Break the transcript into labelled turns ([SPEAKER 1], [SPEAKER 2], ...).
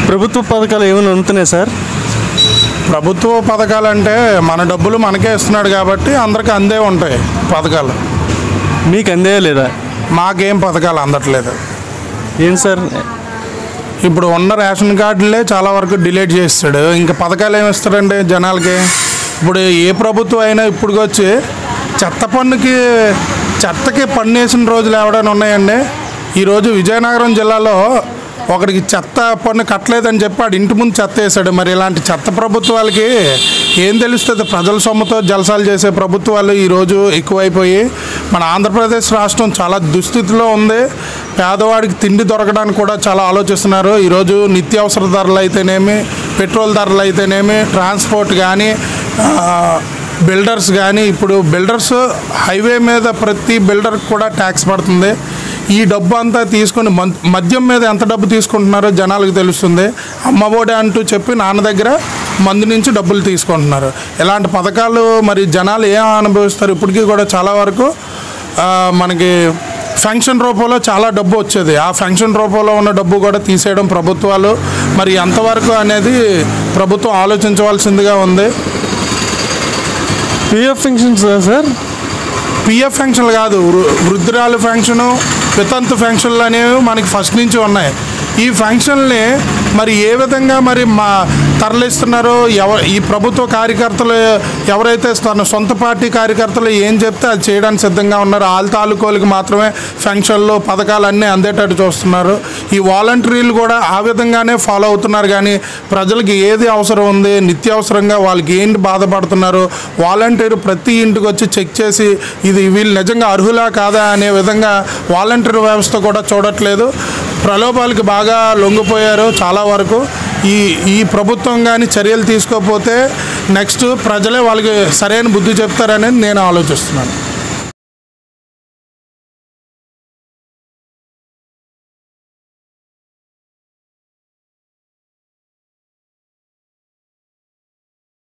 [SPEAKER 1] ప్రభుత్వ పథకాలు ఏమైనా అందుతున్నాయి సార్
[SPEAKER 2] ప్రభుత్వ పథకాలు అంటే మన డబ్బులు మనకే ఇస్తున్నాడు కాబట్టి అందరికీ అందే ఉంటాయి పథకాలు
[SPEAKER 1] మీకు అందే లేదా
[SPEAKER 2] మాకేం పథకాలు అందట్లేదు
[SPEAKER 1] ఏం సార్
[SPEAKER 2] ఇప్పుడు ఉన్న రేషన్ కార్డులే చాలా వరకు డిలీట్ చేస్తాడు ఇంకా పథకాలు ఏమి ఇస్తాడండి జనాలకి ఇప్పుడు ఏ ప్రభుత్వం అయినా ఇప్పుడుకొచ్చి చెత్త పన్నుకి చెత్తకి పన్ను వేసిన రోజులు ఎవడైనా ఉన్నాయండి ఈరోజు విజయనగరం జిల్లాలో ఒకడికి చెత్త పన్ను కట్టలేదని చెప్పి ఆడు ఇంటి ముందు చెత్త వేసాడు మరి ఇలాంటి చెత్త ప్రభుత్వాలకి ఏం తెలుస్తుంది ప్రజల సొమ్ముతో జలసాలు చేసే ప్రభుత్వాలు ఈరోజు ఎక్కువైపోయి మన ఆంధ్రప్రదేశ్ రాష్ట్రం చాలా దుస్థితిలో ఉంది పేదవాడికి తిండి దొరకడానికి కూడా చాలా ఆలోచిస్తున్నారు ఈరోజు నిత్యావసర ధరలు అయితేనేమి పెట్రోల్ ధరలు అయితేనేమి ట్రాన్స్పోర్ట్ కానీ బిల్డర్స్ కానీ ఇప్పుడు బిల్డర్స్ హైవే మీద ప్రతి బిల్డర్కి కూడా ట్యాక్స్ పడుతుంది ఈ డబ్బు అంతా తీసుకొని మన్- మద్యం మీద ఎంత డబ్బు తీసుకుంటున్నారో జనాలకు తెలుస్తుంది అమ్మఒడి అంటూ చెప్పి నాన్న దగ్గర మందు నుంచి డబ్బులు తీసుకుంటున్నారు ఇలాంటి పథకాలు మరి జనాలు ఏం అనుభవిస్తారు ఇప్పటికీ కూడా చాలా వరకు ఆ, మనకి ఫంక్షన్ రూపంలో చాలా డబ్బు వచ్చేది ఆ ఫంక్షన్ రూపంలో ఉన్న డబ్బు కూడా తీసేయడం ప్రభుత్వాలు మరి ఎంతవరకు అనేది ప్రభుత్వం ఆలోచించవలసిందిగా ఉంది
[SPEAKER 1] పిఎఫ్ ఫంక్షన్స్ సార్
[SPEAKER 2] పిఎఫ్ ఫంక్షన్లు కాదు వృ- వృద్ధురాలు ఫంక్షను వితంతు ఫంక్షన్లు అనేవి మనకి ఫస్ట్ నుంచి ఉన్నాయి ఈ ఫంక్షన్ని మరి ఏ విధంగా మరి మా తరలిస్తున్నారో ఎవ ఈ ప్రభుత్వ కార్యకర్తలు ఎవరైతే తన సొంత పార్టీ కార్యకర్తలు ఏం చెప్తే అది చేయడానికి సిద్ధంగా ఉన్నారు వాళ్ళ తాలూకోలకి మాత్రమే ఫంక్షన్లు పథకాలు అన్నీ అందేటట్టు చూస్తున్నారు ఈ వాలంటీర్లు కూడా ఆ విధంగానే ఫాలో అవుతున్నారు కానీ ప్రజలకి ఏది అవసరం ఉంది నిత్యావసరంగా వాళ్ళకి ఏంటి బాధపడుతున్నారు వాలంటీర్ ప్రతి ఇంటికి వచ్చి చెక్ చేసి ఇది వీళ్ళు నిజంగా అర్హులా కాదా అనే విధంగా వాలంటీర్ వ్యవస్థ కూడా చూడట్లేదు ప్రలోభాలకి బాగా లొంగిపోయారు చాలా వరకు ఈ ఈ ప్రభుత్వం కానీ చర్యలు తీసుకోకపోతే నెక్స్ట్ ప్రజలే వాళ్ళకి సరైన బుద్ధి చెప్తారనేది నేను ఆలోచిస్తున్నాను